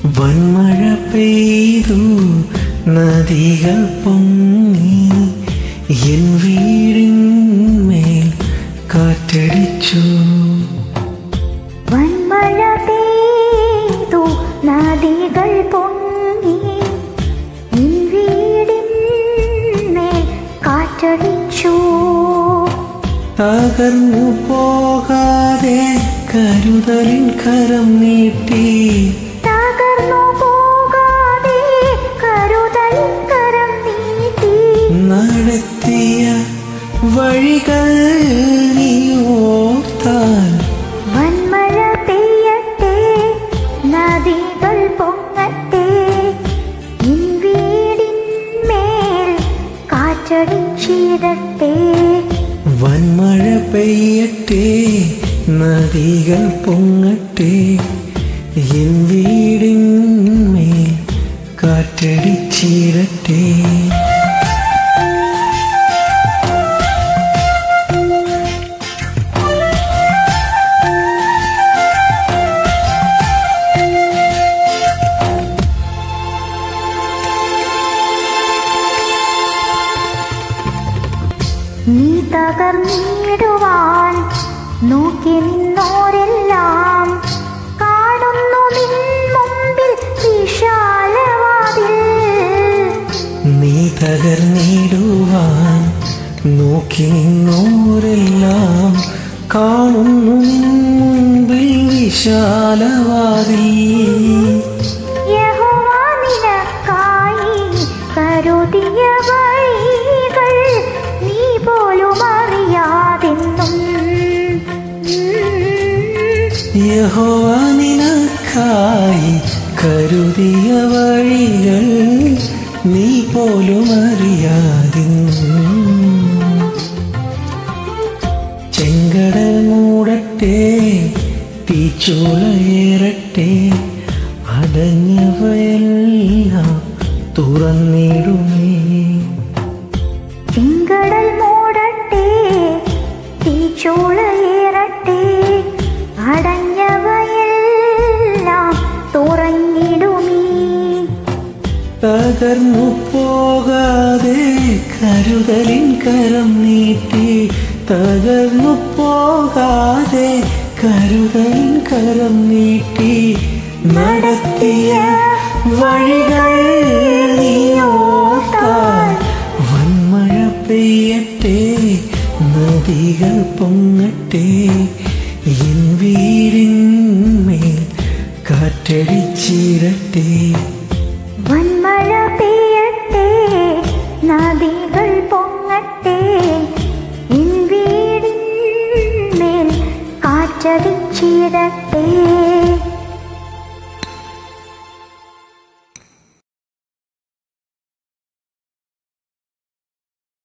വന്മഴ പെയ്തു നദികൾ പൊങ്ങി എൻ വീടിന്മേൽ കാറ്റടിച്ചു വന്മഴ പെയ്തു നദികൾ പൊങ്ങി നിൻ വീടിന്മേൽ കാറ്റടിച്ചു തകർന്നു പോകാതെ കരുതലിൻ കരം നീട്ടി തകർന്നു പോകാതെ കരുതൽ കരം നീട്ടി നടത്തിയ വഴികൾ നീ ഓർത്താൽ വന്മഴ പെയ്യട്ടെ നദികൾ പൊങ്ങട്ടെ നിൻ വീടിന്മേൽ കാറ്റടിച്ചിടട്ടെ വന്മഴ പെയ്യട്ടെ നദികൾ പൊങ്ങട്ടെ എൻ വീടിന്മേൽ കാറ്റടിച്ചിടട്ടെ നീ തകർന്നിടുവാൻ നോക്കി നിന്നോരെല്ലാം കാണുന്നു നിൻ മുമ്പിൽ വിശാലവാതിൽ നീ തകർന്നിടുവാൻ നോക്കി നിന്നോരെല്ലാം കാണുന്നു നിൻ മുൻപിൽ വിശാലവാതിൽ യഹോവ നിനക്കായി കരുതിയ വഴികൾ നീ പോലും അറിയാതെന്നും യഹോവ നിനക്കായി കരുതിയ വഴികൾ നീ പോലും അറിയാതിന്നു ചെങ്കടൽ മൂടട്ടെ തീച്ചൂളയേറട്ടെ അടഞ്ഞവയെല്ലാം തുറന്നിടുമേ ചെങ്കടൽ മൂടട്ടെ തീച്ചൂളയേറട്ടെ അടഞ്ഞവയെല്ലാം തുറന്നിടുമീ തകർന്നു പോകാതെ കരുതലിൻ കരം നീട്ടി തകർന്നു പോകാതെ കരുതലിൻ കരം നീട്ടി നടത്തിയ വഴികൾ നീ ഓർത്താൽ വന്മഴ പെയ്യട്ടെ നദികൾ പൊങ്ങട്ടെ എൻ വീടിന്മേൽ കാറ്റടിച്ചിരട്ടെ വന്മഴ പെയ്യട്ടെ നദികൾ പൊങ്ങട്ടെ എൻ വീടിന്മേൽ കാറ്റടിച്ചിടട്ടെ